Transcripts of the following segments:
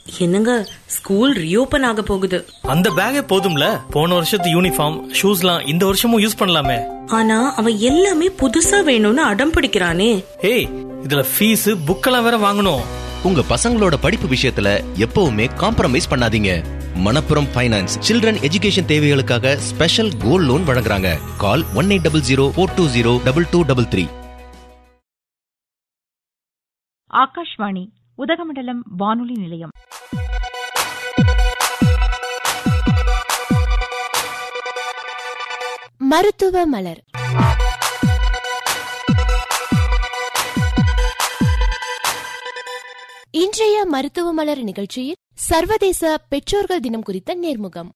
என்னங்க school reopen ஆக போகுது அந்த பேக்கே போதும்ல போன வருஷத்து யூனிஃபார்ம் ஷூஸ்லாம் இந்த வருஷமும் யூஸ் பண்ணலாமே ஆனா அவன் எல்லாமே புதுசா வேணும்னு அடம் பிடிக்கிறானே ஏய் இதுல ஃபீஸ் புக்கெல்லாம் வேற வாங்கணும் உங்க பசங்களோட படிப்பு விஷயத்துல எப்பவுமே காம்ப்ரமைஸ் பண்ணாதீங்க மணப்புரம் ஃபைனான்ஸ் சில்ட்ரன் எஜுகேஷன் தேவைகளுக்காக ஸ்பெஷல் கோல்ட் லோன் வழங்குறாங்க call one eight double zero four two zero double two double three Akashvani Udhagamandalam வானொலி நிலையம் மருத்துவ மலர் இன்றைய மருத்துவ மலர் நிகழ்ச்சியில் சர்வதேச பெற்றோர்கள் தினம் குறித்த நேர்முகம்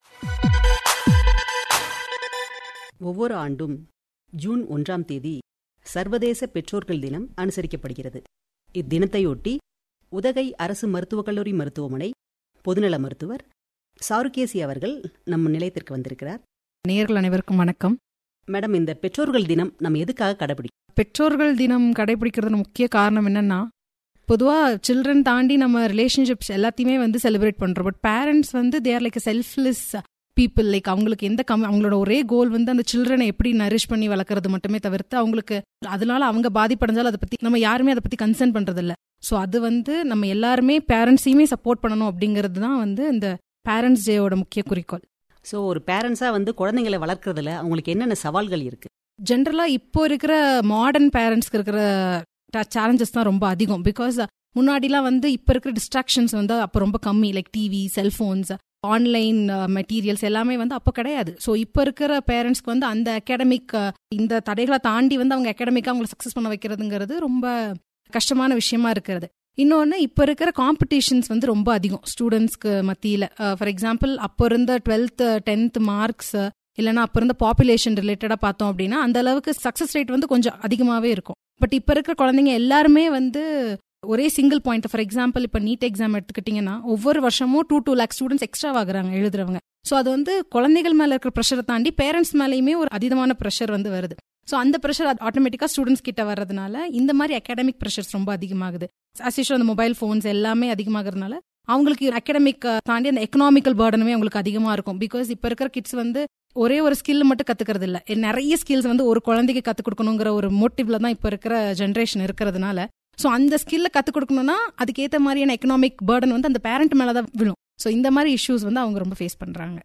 ஒவ்வொரு ஆண்டும் ஜூன் ஒன்றாம் தேதி சர்வதேச பெற்றோர்கள் தினம் அனுசரிக்கப்படுகிறது இத்தினத்தையொட்டி உதகை அரசு மருத்துவக் கல்லூரி மருத்துவமனை பொதுநல மருத்துவர் சாருகேசி அவர்கள் நம்ம நிலையத்திற்கு வந்திருக்கிறார் நேர்கள் அனைவருக்கும் வணக்கம் மேடம் இந்த பெற்றோர்கள் தினம் நம்ம எதுக்காக கடைபிடிக்கும் பெற்றோர்கள் தினம் கடைபிடிக்கிறதுன முக்கிய காரணம் என்னன்னா பொதுவாக சில்ட்ரன் தாண்டி நம்ம ரிலேஷன்ஷிப்ஸ் எல்லாத்தையுமே வந்து செலிப்ரேட் பண்ணுறோம் பட் பேரண்ட்ஸ் வந்து there like selfless people like அவங்களுக்கு எந்த கம் அவங்களோட ஒரே கோல் வந்து அந்த சில்ட்ரனை எப்படி நரிஷ் பண்ணி வளர்க்குறது மட்டுமே தவிர்த்து அவங்களுக்கு அதனால அவங்க பாதிப்படைஞ்சாலும் அதை பற்றி நம்ம யாருமே அதை பற்றி கன்சர்ன் பண்ணுறதில்ல ஸோ அது வந்து நம்ம எல்லாருமே பேரண்ட்ஸையுமே சப்போர்ட் பண்ணணும் அப்படிங்கிறது தான் வந்து இந்த பேரண்ட்ஸ் டேயோட முக்கிய குறிக்கோள் ஸோ ஒரு பேரண்ட்ஸாக வந்து குழந்தைங்களை வளர்க்கறதுல அவங்களுக்கு என்னென்ன சவால்கள் இருக்கு ஜென்ரலாக இப்போ இருக்கிற மாடர்ன் பேரண்ட்ஸ்க்கு இருக்கிற சேலஞ்சஸ் தான் ரொம்ப அதிகம் பிகாஸ் முன்னாடிலாம் வந்து இப்போ இருக்கிற டிஸ்ட்ராக்ஷன்ஸ் வந்து அப்போ ரொம்ப கம்மி like TV cellphones online materials எல்லாமே வந்து அப்போ கிடையாது ஸோ இப்போ இருக்கிற பேரண்ட்ஸ்க்கு வந்து அந்த அகாடமிக் இந்த தடைகளை தாண்டி வந்து அவங்க அகாடமிக்காக அவங்களை சக்ஸஸ் பண்ண வைக்கிறதுங்கிறது ரொம்ப கஷ்டமான விஷயமா இருக்கிறது இன்னொன்று இப்போ இருக்கிற காம்படிஷன்ஸ் வந்து ரொம்ப அதிகம் ஸ்டூடெண்ட்ஸ்க்கு மத்தியில் ஃபார் எக்ஸாம்பிள் அப்போ இருந்த டுவெல்த் டென்த் மார்க்ஸ் இல்லைனா அப்போ இருந்த பாப்புலேஷன் ரிலேட்டடாக பார்த்தோம் அப்படின்னா அந்த அளவுக்கு சக்ஸஸ் ரேட் வந்து கொஞ்சம் அதிகமாகவே இருக்கும் பட் இப்போ இருக்கிற குழந்தைங்க எல்லாருமே வந்து ஒரே சிங்கிள் பாயிண்ட் ஃபார் எக்ஸாம்பிள் இப்போ நீட் எக்ஸாம் எடுத்துக்கிட்டிங்கன்னா ஒவ்வொரு வருஷமும் two two lakh students extra ஆகுறாங்க எழுதுறவங்க ஸோ அது வந்து குழந்தைகள் மேலே இருக்கிற ப்ரெஷரை தாண்டி பேரண்ட்ஸ் மேலேயுமே ஒரு அதீதமான ப்ரெஷர் வந்து வருது ஸோ அந்த ப்ரெஷர் ஆட்டோமேட்டிக்காக ஸ்டூடெண்ட்ஸ் கிட்ட வர்றதுனால இந்த மாதிரி அகாடமிக் ப்ரெஷர்ஸ் ரொம்ப அதிகமாகுது அசிஷன் அந்த மொபைல் ஃபோன்ஸ் எல்லாமே அதிகமாகிறதுனால அவங்களுக்கு அகாடமிக் தாண்டி அந்த எக்கனாமிக்கல் பேர்டனுமே அவங்களுக்கு அதிகமாக இருக்கும் பிகாஸ் இப்போ இருக்கிற கிட்ஸ் வந்து ஒரே ஒரு ஸ்கில் மட்டும் கத்துக்கிறது இல்ல நிறைய ஸ்கில்ஸ் வந்து ஒரு குழந்தைக்கு கத்துக் கொடுக்கணுங்கிற ஒரு மோட்டிவ்ல தான் இப்போ இருக்கிற ஜென்ரேஷன் இருக்கிறதுனால ஸோ அந்த ஸ்கில்ல கத்துக் கொடுக்கணும்னா அதுக்கேற்ற மாதிரியான எக்கனாமிக் பேர்டன் வந்து அந்த பேரண்ட் மேல தான் விழும் ஸோ இந்த மாதிரி இஷ்யூஸ் வந்து அவங்க ரொம்ப ஃபேஸ் பண்றாங்க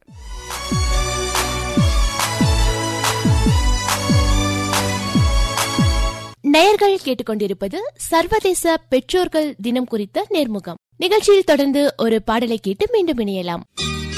நேயர்கள் கேட்டுக்கொண்டிருப்பது சர்வதேச பெற்றோர்கள் தினம் குறித்த நேர்முகம் நிகழ்ச்சியில் தொடர்ந்து ஒரு பாடலை கேட்டு மீண்டும் இணையலாம்